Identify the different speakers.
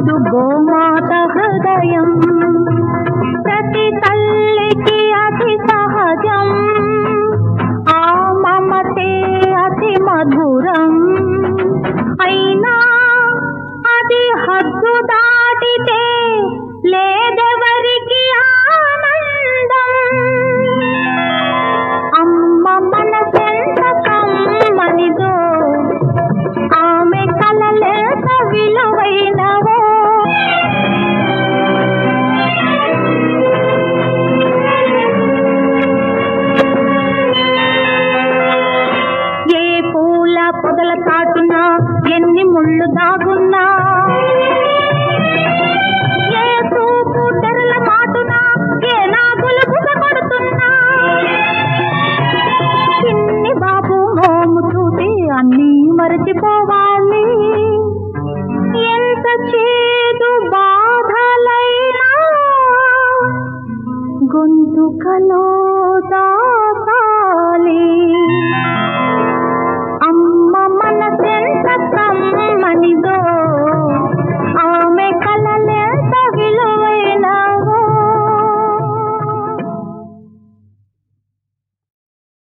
Speaker 1: కాదు గోమాత హృదయం ప్రతి తల్లికి అతి సహజం ఆ మమతే అతి మధురం అయినా అది హద్దు దాటితే లేదెవరికి ఆనందం అమ్మ మనసెంత కమ్మనిదో ఆమె కలలెంత విలువైనవో ఏ పూల పొదల చాటున ఎన్ని ముళ్ళు దాగున్నా ఏ చూపు తెరల మాటున ఏ నాగులు బుస కొడుతున్నా చిన్ని బాబు మోము చూసి అన్నీ మరచిపోవాలి ఎంత చేదు బాధలైనా గొంతుకలో దా